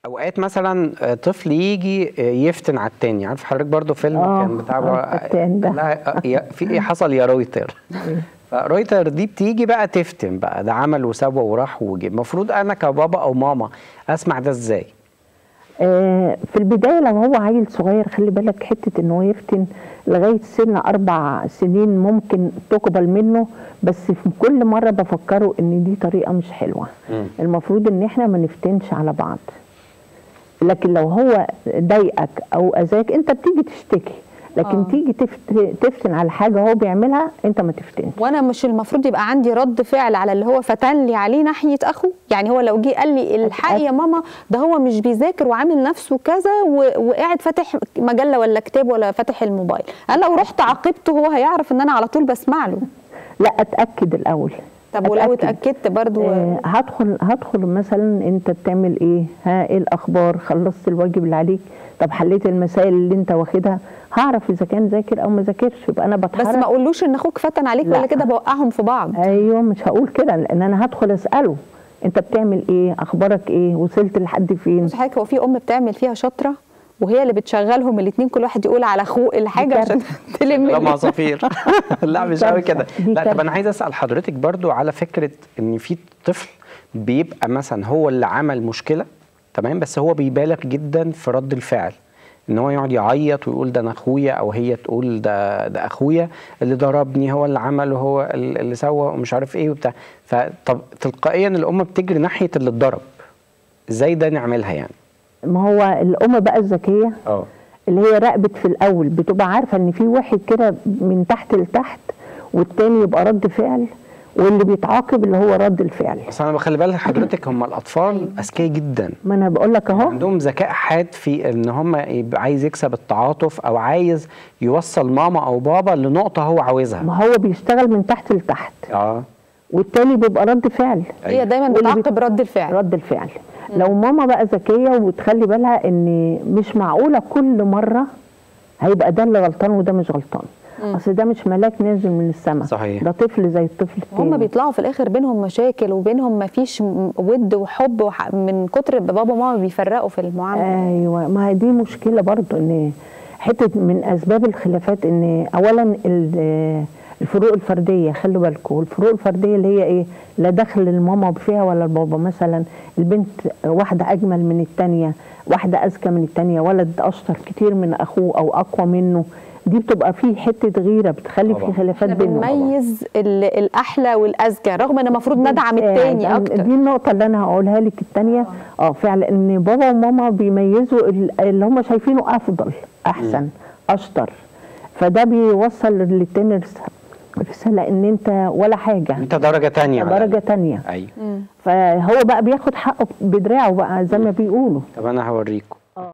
اوقات مثلا آه، طفل يجي آه، يفتن على التاني عارف حضرتك برضو فيلم آه، كان بتاع آه، الفتان ده. لا آه، يا- في ايه حصل يا رويتر فرويتر دي بتيجي بقى تفتن بقى ده عمل وسوى وراح وجي المفروض انا كبابا او ماما اسمع ده ازاي آه، في البدايه لو هو عيل صغير خلي بالك حته ان هو يفتن لغايه سن اربع سنين ممكن تقبل منه بس في كل مره بفكره ان دي طريقه مش حلوه مم. المفروض ان احنا ما نفتنش على بعض لكن لو هو ضايقك او اذاك انت بتيجي تشتكي لكن آه. تيجي تفت- تفتن على حاجه هو بيعملها انت ما تفتنش وانا مش المفروض يبقى عندي رد فعل على اللي هو فتن لي عليه ناحيه اخوه يعني هو لو جه قال لي الحق يا ماما ده هو مش بيذاكر وعامل نفسه كذا و- وقاعد فاتح مجله ولا كتاب ولا فاتح الموبايل انا لو رحت عاقبته هو هيعرف ان انا على طول بسمع له لا اتاكد الاول طب ولو أتأكد. اتاكدت برضو آه، هدخل هدخل مثلا انت بتعمل ايه ها ايه الاخبار خلصت الواجب اللي عليك طب حليت المسائل اللي انت واخدها هعرف اذا كان ذاكر او ما ذاكرش يبقى انا بتحرك بس ما اقولوش ان اخوك فتن عليك لا. ولا كده بوقعهم في بعض ايوه مش هقول كده لان انا هدخل اساله انت بتعمل ايه اخبارك ايه وصلت لحد فين بص حضرتك هو في ام بتعمل فيها شاطره وهي اللي بتشغلهم الاثنين كل واحد يقول على اخوه الحاجه دي عشان تلم لا ال- عصافير لا مش كارثة. قوي كده دي لا طب كارثة. انا عايز اسال حضرتك برضو على فكره ان في طفل بيبقى مثلا هو اللي عمل مشكله تمام بس هو بيبالغ جدا في رد الفعل ان هو يقعد يعيط ويقول ده انا اخويا او هي تقول ده ده اخويا اللي ضربني هو اللي عمل وهو ال- اللي سوى ومش عارف ايه وبتاع فطب تلقائيا الام بتجري ناحيه اللي اتضرب ازاي ده نعملها يعني ما هو الام بقى الذكيه اه اللي هي راقبت في الاول بتبقى عارفه ان في واحد كده من تحت لتحت والتاني يبقى رد فعل واللي بيتعاقب اللي هو رد الفعل بس انا بخلي بالك حضرتك هم الاطفال اذكياء جدا ما انا بقول لك اهو عندهم ذكاء حاد في ان هم يبقى عايز يكسب التعاطف او عايز يوصل ماما او بابا لنقطه هو عاوزها ما هو بيشتغل من تحت لتحت اه والتاني بيبقى رد فعل هي دايما واللي بت- بتعاقب رد الفعل رد الفعل لو ماما بقى ذكيه وتخلي بالها ان مش معقوله كل مره هيبقى ده اللي غلطان وده مش غلطان اصل ده مش ملاك نازل من السماء صحيح. ده طفل زي الطفل التاني هم بيطلعوا في الاخر بينهم مشاكل وبينهم ما فيش ود وحب وح- من كتر بابا وماما بيفرقوا في المعامله ايوه ما هي دي مشكله برضو ان حته من اسباب الخلافات ان اولا ال- الفروق الفرديه خلوا بالكم الفروق الفرديه اللي هي ايه لا دخل الماما فيها ولا البابا مثلا البنت واحده اجمل من التانيه واحده اذكى من التانيه ولد اشطر كتير من اخوه او اقوى منه دي بتبقى فيه حته غيره بتخلي طبعا. في خلافات احنا بينهم بنميز ال- الاحلى والاذكى رغم ان المفروض ندعم آه، التاني ده- اكتر دي النقطة اللي أنا هقولها لك التانية اه فعلا إن بابا وماما بيميزوا ال- اللي هم شايفينه أفضل أحسن أشطر فده بيوصل للتاني رس- رسالة إن أنت ولا حاجة انت درجه تانية على درجة الأقل. تانية ايوه فهو بقى بياخد حقه بدراعه بقى زي ما بيقولوا طب انا هوريكم